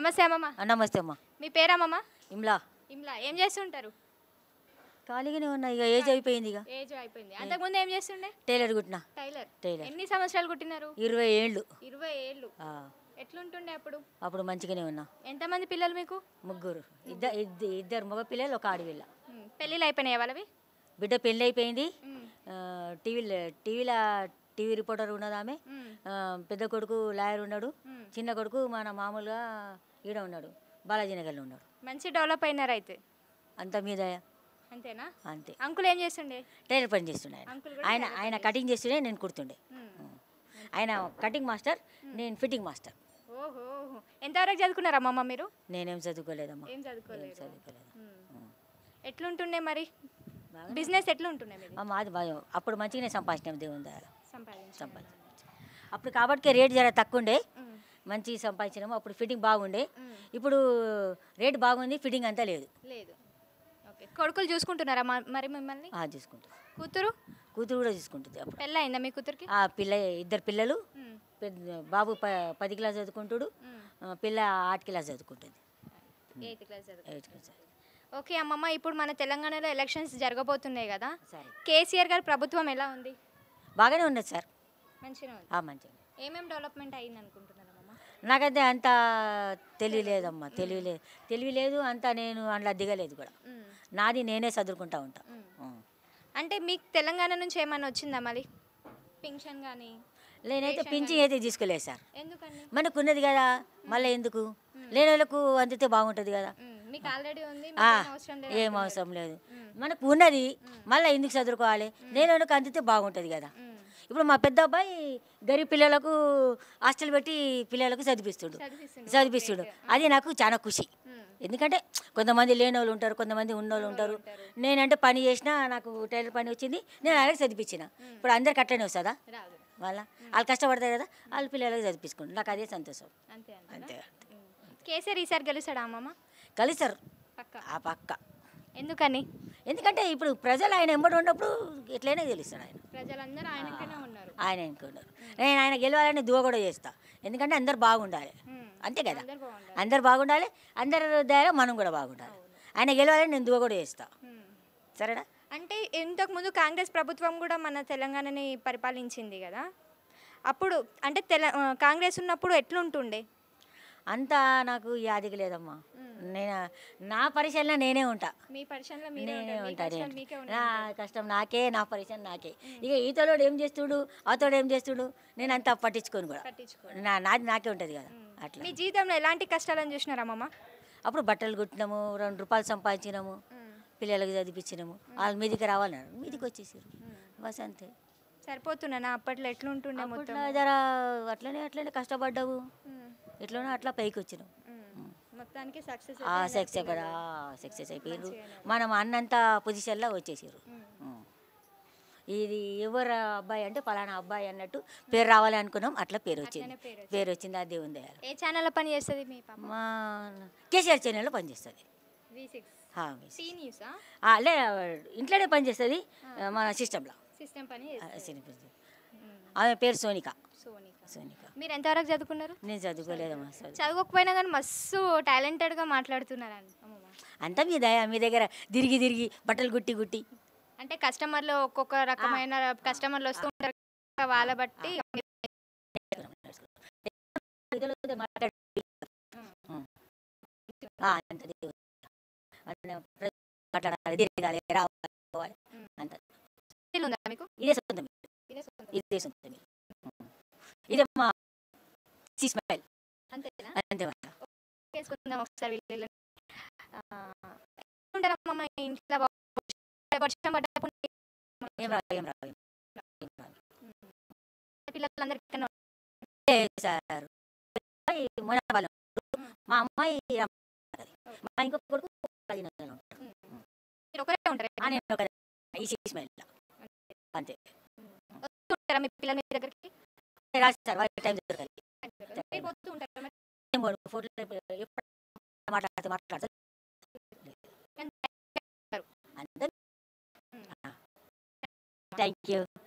నమస్తే అమ్మమ్మ ఆ, నమస్తే అమ్మా మీ పేరమ్మమ్మ ఇమ్లా ఇమ్లా ఏం చేస్తుంటారు ఖాళీగానే ఉన్నా ఇక ఏజ్ అయిపోయింది ఇక ఏజ్ అయిపోయింది అంతకుముందు ఏం చేస్తుండే టైలర్ కుట్టిన టైలర్ టైలర్ ఎన్ని సంవత్సరాలు కుట్టినారు ఇరవై ఏళ్ళు ఇరవై ఏళ్ళు ఆ, ఎట్లుంటుండే అప్పుడు అప్పుడు మంచిగానే ఉన్నా ఎంతమంది పిల్లలు మీకు ముగ్గురు ఇద్దరు ఇద్దరు ఇద్దరు మగ పిల్లలు ఒక ఆడపిల్ల ఉమ్, పెళ్ళిళ్ళు అయిపోయినాయి వాళ్ళవి బిడ్డ పెళ్ళి అయిపోయింది ఉమ్, టీవీలో టీవీలో టీవీ రిపోర్టర్ ఉన్నది ఆమె ఉమ్, ఆ, పెద్ద కొడుకు లాయర్ ఉన్నాడు ఉమ్. చిన్న కొడుకు మన మామూలుగా ఈడ ఉన్నాడు బాలాజీ నగర్లో ఉన్నాడు మంచి డెవలప్ అయినారు అయితే అంత మీద అంతేనా అంతే అంకుల్ ఏం చేస్తుండే టైలర్ పని చేస్తుండే ఆయన అంకుల్ కూడా ఆయన ఆయన కటింగ్ చేస్తుండే నేను కుడుతుండే ఉమ్. ఆయన కటింగ్ మాస్టర్ నేను ఫిట్టింగ్ మాస్టర్ ఓహో ఎంతవరకు చదువుకున్నారా అమ్మమ్మ మీరు నేనేం చదువుకోలేదమ్మా ఏం చదువుకోలేదు చదువుకోలేదు ఉమ్. ఎట్లుంటుండే మరి బిజినెస్ ఎట్లుంటుండే మీది ఆ, మాది బాగా అప్పుడు మంచిగానే సంపాదించినాం దేవుని దగ్గర సంపాదించ సంపాదించాం అప్పుడు కాబట్టి రేట్ జర తక్కువ ఉండే ఉమ్. మంచి సంపాదించినాము అప్పుడు ఫిట్టింగ్ బాగుండే ఉమ్. ఇప్పుడు రేట్ బాగుంది ఫిట్టింగ్ అంతా లేదు లేదు ఓకే కొడుకులు చూసుకుంటున్నారా మ- మరి మిమ్మల్ని ఆ, చూసుకుంటాం కూతురు కూతురు కూడా చూసుకుంటుంది అప్పుడు పెళ్ళయిందా మీ కూతురికి ఆ పిల్ల ఇద్దరు పిల్లలు ఉమ్. పెద్ద బాబు ప పది క్లాస్ చదువుకుంటాడు ఉమ్. ఆ, పిల్ల ఆర్ట్ క్లాస్ చదువుకుంటుంది ఎయిత్ క్లాస్ చదువు ఎయిత్ క్లాస్ చదువు- ఓకే అమ్మమ్మ ఇప్పుడు మన తెలంగాణలో ఎలక్షన్స్ జరగబోతున్నాయి కదా సరే కేసీఆర్ గారి ప్రభుత్వం ఎలా ఉంది బాగానే ఉన్నది సార్ మంచిగా ఉంది ఆ, మంచిగా ఏమేం డెవలప్మెంట్ అయింది అనుకుంటున్నారు అమ్మమ్మ నాకైతే అంత తెలియలేదమ్మా తెలియలేదు తెలియలేదు అంత నేను అందులో దిగలేదు కూడా ఉమ్. నాది నేనే చదువుకుంటా ఉంటా ఉమ్. ఉం. అంటే మీకు తెలంగాణ నుంచి ఏమైనా వచ్చిందా మరి పింఛన్ కానీ నేనైతే పింఛన్ అయితే తీసుకోలేదు సార్ ఎందుకండి మనకు ఉన్నది కదా మళ్ళీ ఎందుకు లేని వాళ్ళకు అందితే బాగుంటుంది కదా ఉమ్, మీకు ఆల్రెడీ ఉంది ఆ, మీకు ఏం అవసరం లేదు ఏం అవసరం లేదు మనకు ఉన్నది మళ్ళీ ఎందుకు చదువుకోవాలి లేని వాళ్ళకు అందితే బాగుంటుంది కదా ఉమ్. ఇప్పుడు మా పెద్ద అబ్బాయి గరీబ్ పిల్లలకు హాస్టల్ పెట్టి పిల్లలకు చదివిస్తుడు చదివిస్తుండు. చదివిస్తుడు అది నాకు చాలా ఖుషి ఉమ్. ఎందుకంటే కొంతమంది లేని వాళ్ళు ఉంటారు కొంతమంది ఉన్నోళ్ళు ఉంటారు నేనంటే పని చేసినా నాకు టైలర్ పని వచ్చింది నేను వాళ్ళకి చదివించిన ఇప్పుడు అందరికి అట్లనే వస్తుందా రాదు వాళ్ళ వాళ్ళు కష్టపడతారు కదా వాళ్ళ పిల్లలకు చదివించుకుంటారు నాకు అదే సంతోషం అంతే అంతే అంతే కేసీఆర్ ఈసారి గెలుస్తాడా అమ్మమ్మ కలుస్తారు పక్క ఆ పక్క ఎందుకని ఎందుకంటే ఇప్పుడు ప్రజలు ఆయన ఎంబడి ఉన్నప్పుడు ఎట్లయినా తెలుస్తాడు ఆయన ప్రజలందరూ ఆయనకనే ఉన్నారు ఆయన అనుకున్నారు నేను ఆయన గెలవాలని దువ కూడా చేస్తా ఎందుకంటే అందరు బాగుండాలి ఉమ్. అంతే కదా అందరు బాగుండాలి అందరు బాగుండాలి అందరి ద్వారా మనం కూడా బాగుండాలి ఆయన గెలవాలని నేను దువ కూడా చేస్తా ఉమ్. సరేనా అంటే ఇంతకు ముందు కాంగ్రెస్ ప్రభుత్వం కూడా మన తెలంగాణని పరిపాలించింది కదా అప్పుడు అంటే తెల ఆ, కాంగ్రెస్ ఉన్నప్పుడు ఎట్లుంటుండే అంతా నాకు యాదికి లేదమ్మా నేను నా పరిశీలన నేనే ఉంటా మీ పరిశ్రమలో మీరే నేనే ఉంటారు. మీ ఉంటా కష్టాలు నేను. మీకే నా ఉంటాయి కష్టం నాకే నా పరిచయం నాకే ఇక ఈతలోడు ఏం చేస్తుడు అవతోడు ఏం చేస్తుడు నేను అంత పట్టించుకోను కూడా పట్టించుకో నా నాది నాకే ఉంటుంది కదా అట్లా మీ జీవితంలో ఎలాంటి కష్టాలను చూసినారా అమ్మమ్మ అప్పుడు బట్టలు కుట్టినాము రెండు రూపాయలు సంపాదించినాము పిల్లలకు చదివించినాము వాళ్ళ మీదికి రావాలన్నారు మీదికి వచ్చేసారు బస్ అంతే సరిపోతున్నానా అప్పట్లో ఎట్లుంటుండే మొత్తం అప్పట్లో జర అట్లనే అట్లనే కష్టపడ్డావు ఉమ్. ఎట్లనో అట్లా పైకి వచ్చినాం ఉమ్. మొత్తానికి సక్సెస్ ఆ సక్సెస్ సక్సెస్ అయిపోయారు మనం అన్నంత పొజిషన్లో వచ్చేసారు ఉం. ఇది ఎవరు అబ్బాయి అంటే పలానా అబ్బాయి అన్నట్టు పేరు రావాలి అనుకున్నాం అట్లా పేరు వచ్చింది పేరు పేరు వచ్చింది ఆ దేవుని దయాలు ఏ ఛానల్లో పని చేస్తుంది మీ పాప మా కేసీఆర్ ఛానల్లో పనిచేస్తుంది వి సిక్స్ ఆ, టీ న్యూసా ఆ, లే ఇంట్లోనే పనిచేస్తుంది మన సిస్టంలో సిస్టమ్ పని చేస్తుంది ఆమె పేరు సోనిక సోనిక సోనిక మీరు ఎంతవరకు చదువుకున్నారు నేను చదువుకోలేదమ్మా చదువు చదువుకోకపోయినా కానీ మస్తు టాలెంటెడ్గా మాట్లాడుతున్నారు అండి అమ్మమ్మ అంతా మీ దయ మీ దగ్గర తిరిగి తిరిగి బట్టలు గుట్టి గుట్టి అంటే కస్టమర్లు ఒక్కొక్క రకమైన కస్టమర్లు వస్తూ ఉంటారు కదా, వాళ్ళ బట్టి ఇతరులతో మాట్లాడి ఉం. ఆ, అంత దేవుని. అన్న ప్రజలు మాట్లాడాలి తిరగాలి రావాలి పోవాలి. అంత ఇల్లు ఉందా మీకు ఇదే సొంతం ఇదే సొంతం. ఇదే సొంతం ఉం. ఇదే మా స్మైల్ అంతేనా అంతే మాట చేసుకుందాం ఒకసారి వీళ్ళు ఉంటారు అమ్మమ్మ ఇంట్లో వర్షం పడ్డప్పుడు ఏం రావు ఏం రావు ఏం రావు. పిల్లలందరికీ ఇక్కడ ఏ సార్ అమ్మాయి మొనపాలెం. మా అమ్మాయి రమ్మన్నది. మా ఇంకో కొడుకు పదిహేను ఉంటాడు మీరు ఒకరే ఉంటారు ఆ, నేను ఒక ఈ స్మైల్ అంతే వస్తుంటారా మీ పిల్లలు మీ దగ్గరికి రాదు సార్ వాళ్ళకి టైం దొరకాలి మీరు పోతూ ఉంటారా మరి? ఏం పోను, ఫోటోలు ఎప్పుడు మాట్లాడితే మాట్లాడతా అందరూ థ్యాంక్ యూ